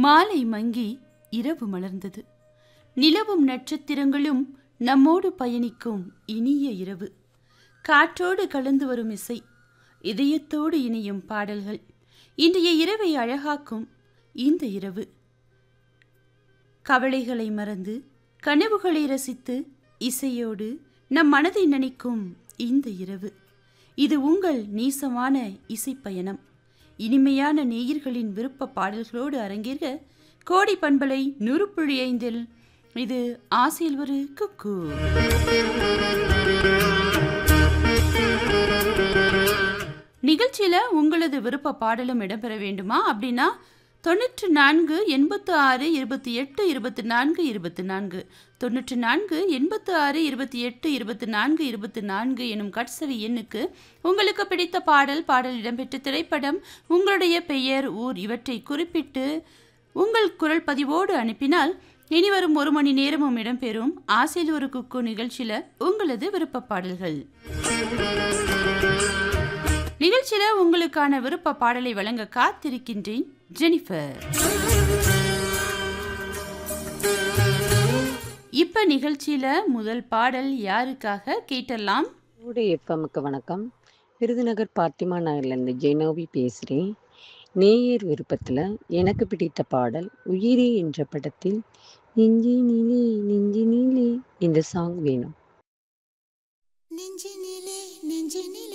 மாலை மங்கி இரவு மலர்ந்தது நிலவும் நட்சத்திரங்களும் நம்மோடு பயணிக்கும் இனிய இரவு காற்றோடு கலந்து வரும் இசை இதயத்தோடு இணையும் பாடல்கள் இன்றைய இரவை அழகாக்கும் இந்த இரவு கவலைகளை மறந்து கனவுகளை ரசித்து இசையோடு நம் மனதை நினைக்கும் இந்த இரவு இது உங்கள் நீசமான இசைப்பயணம் இனிமையான நேயர்களின் விருப்ப பாடல்களோடு அரங்கேற கோடி பண்பலை நுறுப்புழி ஐந்தில் இது ஆசையில் ஒரு குக்கு நிகழ்ச்சியில் உங்களது விருப்ப பாடலும் இடம்பெற வேண்டுமா அப்படின்னா தொண்ணூற்று நான்கு எண்பத்து ஆறு இருபத்தி எட்டு இருபத்தி நான்கு இருபத்தி நான்கு தொண்ணூற்று நான்கு எண்பத்து ஆறு இருபத்தி எட்டு இருபத்தி நான்கு இருபத்தி நான்கு எனும் கட்சவி எண்ணுக்கு உங்களுக்கு பிடித்த பாடல் பாடல் இடம்பெற்ற திரைப்படம் உங்களுடைய பெயர் ஊர் இவற்றை குறிப்பிட்டு உங்கள் குரல் பதிவோடு அனுப்பினால் இனி வரும் ஒரு மணி நேரமும் இடம்பெறும் ஆசையில் ஒரு குக்கு நிகழ்ச்சியில் உங்களது விருப்ப பாடல்கள் நிகழ்ச்சியில உங்களுக்கான விருப்ப பாடலை வழங்க காத்திருக்கின்றேன் ஜெனிஃபர் இப்ப நிகழ்ச்சியில முதல் பாடல் யாருக்காக கேட்டலாம் ஊடு எஃப்எம்க்கு வணக்கம் விருதுநகர் பாத்திமா நகர்லேருந்து ஜெனோவி பேசுகிறேன் நேயர் விருப்பத்தில் எனக்கு பிடித்த பாடல் உயிரே என்ற படத்தில் நெஞ்சினிலே நெஞ்சினிலே இந்த சாங் வேணும் நெஞ்சினிலே நெஞ்சினிலே